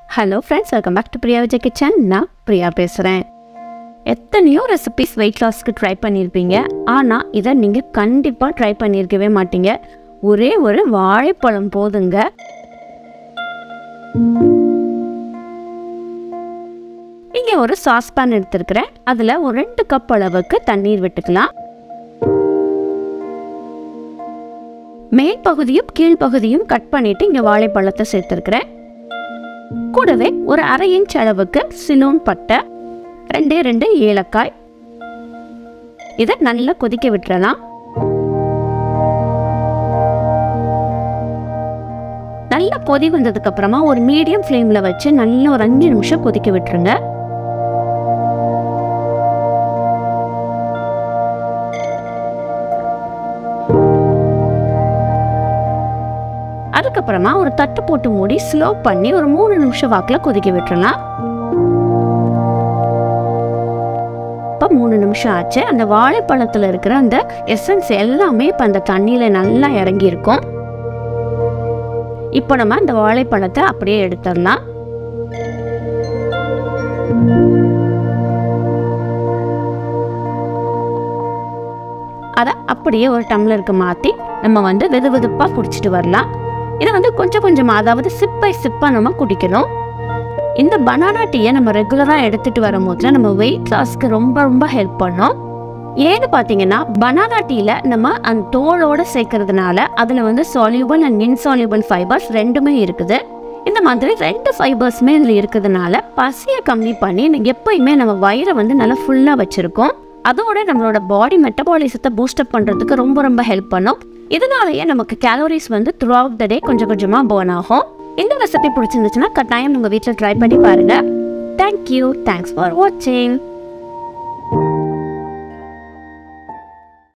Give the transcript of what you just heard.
hello friends welcome back to Priya Vijay kitchen நான் பிரியா பேசுகிறேன் எத்தனையோ ரெசிபிஸ் வெயிட் லாஸ்க்கு ட்ரை பண்ணியிருப்பீங்க ஆனால் இதை நீங்கள் கண்டிப்பாக ட்ரை பண்ணியிருக்கவே மாட்டீங்க ஒரே ஒரு வாழைப்பழம் போதுங்க இங்கே ஒரு சாஸ்பேன் எடுத்துருக்கிறேன் அதில் ஒரு ரெண்டு கப் அளவுக்கு தண்ணீர் விட்டுக்கலாம் மேல் பகுதியும் கீழ்ப்பகுதியும் கட் பண்ணிட்டு இங்கே வாழைப்பழத்தை சேர்த்துருக்கிறேன் கூடவே ஒரு அரை இன்ச் அளவுக்கு சிலோன் பட்டை ரெண்டே ரெண்டு ஏலக்காய் இதை நல்லா கொதிக்க விட்டுறலாம் நல்லா கொதி வந்ததுக்கு அப்புறமா ஒரு மீடியம் ஃப்ளேம்ல வச்சு நல்லா ஒரு அஞ்சு நிமிஷம் கொதிக்க விட்டுருங்க அதுக்கப்புறமா ஒரு தட்டு போட்டு மூடி ஸ்லோ பண்ணி ஒரு மூணு நிமிஷம் வாக்கில் கொதிக்க விட்டுறலாம் இப்போ மூணு நிமிஷம் ஆச்சு அந்த வாழைப்பழத்தில் இருக்கிற அந்த எசன்ஸ் எல்லாமே இப்போ அந்த தண்ணியில் நல்லா இறங்கி இருக்கும் இப்போ நம்ம அந்த வாழைப்பழத்தை அப்படியே எடுத்துடலாம் அதை அப்படியே ஒரு டம்ளருக்கு மாற்றி நம்ம வந்து வெது வெதுப்பாக குடிச்சிட்டு வரலாம் இதை வந்து கொஞ்சம் கொஞ்சமாக அதாவது சிப் பை சிப்பாக நம்ம குடிக்கணும் இந்த பனானா டீயை நம்ம ரெகுலராக எடுத்துகிட்டு வரும்போது நம்ம வெயிட் லாஸ்க்கு ரொம்ப ரொம்ப ஹெல்ப் பண்ணோம் ஏன்னு பார்த்தீங்கன்னா பனானா டீயில் நம்ம அந்த தோலோட சேர்க்கறதுனால அதில் வந்து சால்யூபல் அண்ட் இன்சால்யூபல் ஃபைபர்ஸ் ரெண்டுமே இருக்குது இந்த மாதிரி ரெண்டு ஃபைபர்ஸுமே இதில் இருக்கிறதுனால பசியை கம்மி பண்ணி எப்பயுமே நம்ம வயிறை வந்து நல்லா ஃபுல்லாக வச்சுருக்கோம் அதோட நம்மளோட பாடி மெட்டபாலிசத்தை பூஸ்டப் பண்ணுறதுக்கு ரொம்ப ரொம்ப ஹெல்ப் பண்ணும் இதனாலேயே நமக்கு கேலோரிஸ் வந்து த்ரூ அவுட் த டே கொஞ்சம் கொஞ்சமாக போர்ன் ஆகும் இந்த ரெசிபி பிடிச்சிருந்துச்சுன்னா கட்டாயம் உங்கள் வீட்டில் ட்ரை பண்ணி பாருங்கள் தேங்க்யூ தேங்க்ஸ் ஃபார் வாட்சிங்